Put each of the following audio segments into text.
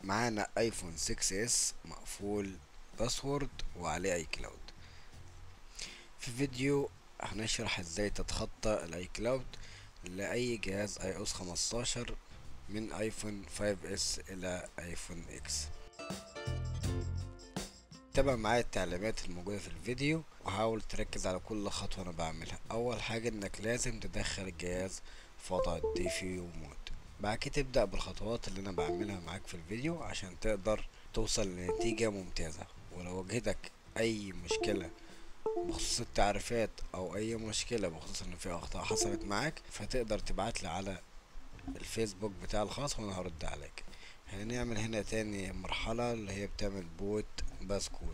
معانا ايفون 6 اس مقفول باسورد وعليه اي كلاود في فيديو هنشرح ازاي تتخطى الاي كلاود لاي جهاز اي او اس 15 من ايفون 5 اس الى ايفون اكس تابع معايا التعليمات الموجودة في الفيديو وحاول تركز على كل خطوة انا بعملها اول حاجة انك لازم تدخل الجهاز في وضع الديفيو مود بعد كده تبدأ بالخطوات اللي انا بعملها معاك في الفيديو عشان تقدر توصل لنتيجة ممتازة ولو واجهتك اي مشكلة بخصوص التعريفات او اي مشكلة بخصوص ان في اخطاء حصلت معاك فتقدر تبعتلي على الفيسبوك بتاع الخاص وانا هرد عليك هنعمل هنا تاني مرحلة اللي هي بتعمل بوت باسكود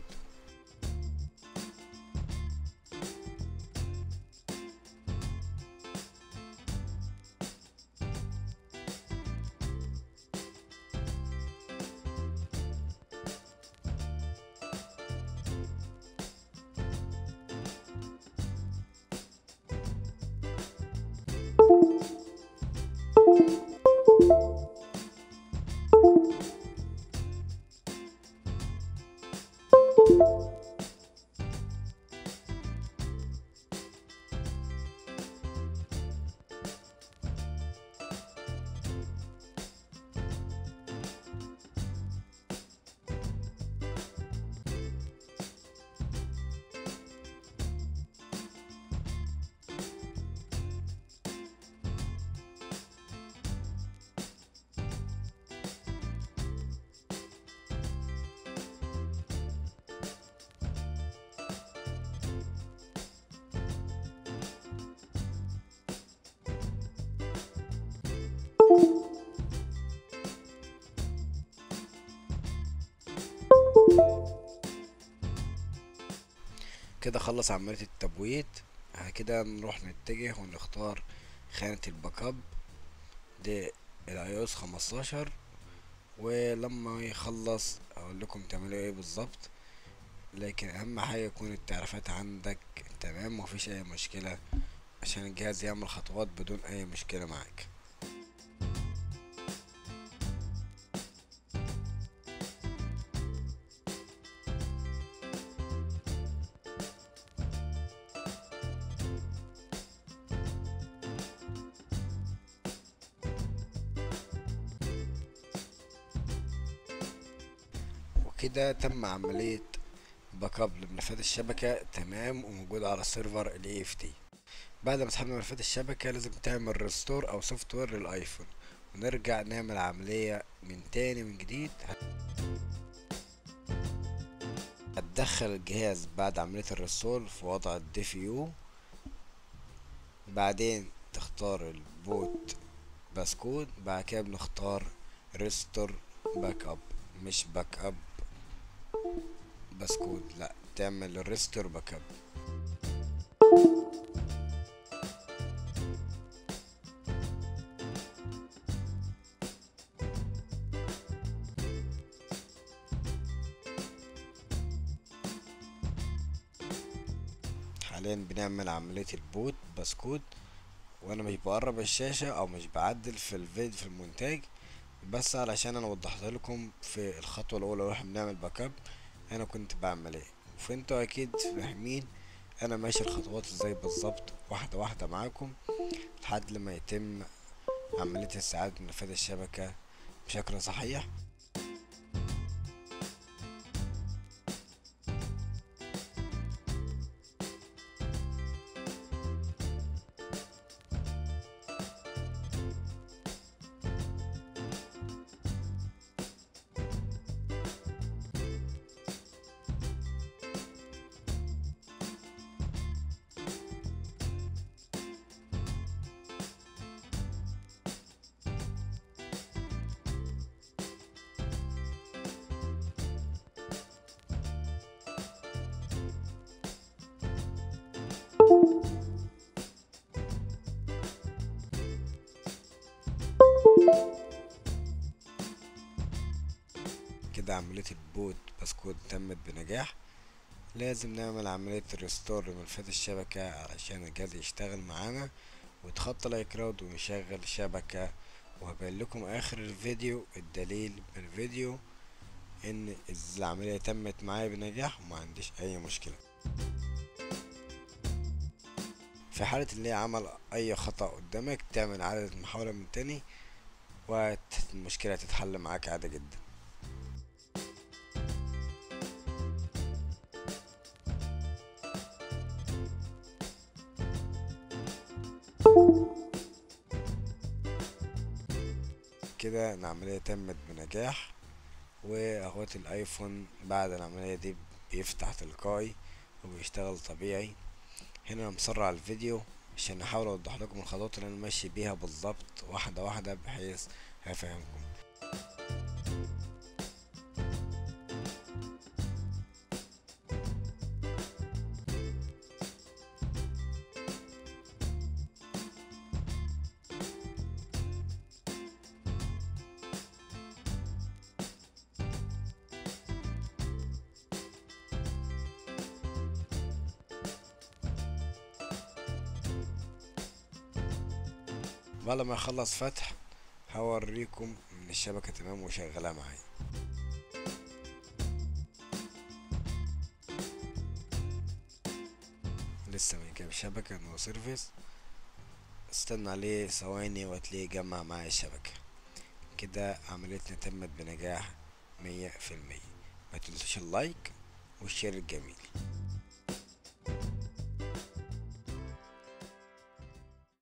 كده خلص عملية التبويت كده نروح نتجه ونختار خانة الباك اب دي الاي او اس خمستاشر ولما يخلص اقول لكم تعملوا ايه بالظبط لكن اهم حاجة يكون التعريفات عندك تمام مفيش اي مشكلة عشان الجهاز يعمل خطوات بدون اي مشكلة معاك وكده تم عملية باك اب لملفات الشبكة تمام وموجودة على سيرفر ال EFT بعد ما سحبنا ملفات الشبكة لازم تعمل ريستور او سوفت وير للايفون ونرجع نعمل عملية من تاني من جديد هتدخل الجهاز بعد عملية الريستور في وضع الديفيو بعدين تختار البوت باسكود بعد كده بنختار ريستور باك اب مش باك اب بسكود لا تعمل ريستور باك اب حاليا بنعمل عملية البوت بسكود وانا مش بقرب الشاشة او مش بعدل في الفيديو في المونتاج بس علشان انا وضحت لكم في الخطوة الاولى واحنا بنعمل باك اب انا كنت بعمل ايه فانتوا اكيد فاهمين انا ماشي الخطوات ازاي بالظبط واحدة واحدة معاكم لحد لما يتم عملية استعادة ملفات الشبكة بشكل صحيح كده عملية البوت بسكوت تمت بنجاح لازم نعمل عملية ريستور لملفات الشبكة علشان الجهاز يشتغل معانا ويتخطى الاي كلاود ويشغل شبكة وهبين لكم اخر الفيديو الدليل من الفيديو ان العملية تمت معايا بنجاح وما عنديش اي مشكلة في حالة اللي عمل اي خطأ قدامك تعمل اعادة محاولة من تاني والمشكلة تتحل معاك عادي جدا كده العملية تمت بنجاح واهوت الايفون بعد العملية دي بيفتح تلقائي وبيشتغل طبيعي هنا انا مسرع الفيديو عشان احاول اوضح لكم الخطوات اللي انا ماشي بيها بالظبط واحدة واحدة بحيث هفهمكم بعد ما يخلص فتح هوريكم ان الشبكة تمام وشغالة معايا لسه ما جاب شبكة نو سيرفيس استنى عليه ثواني وهتلاقيه جمع معايا الشبكة كده عمليتنا تمت بنجاح مية في المية ما تنسوش اللايك والشير الجميل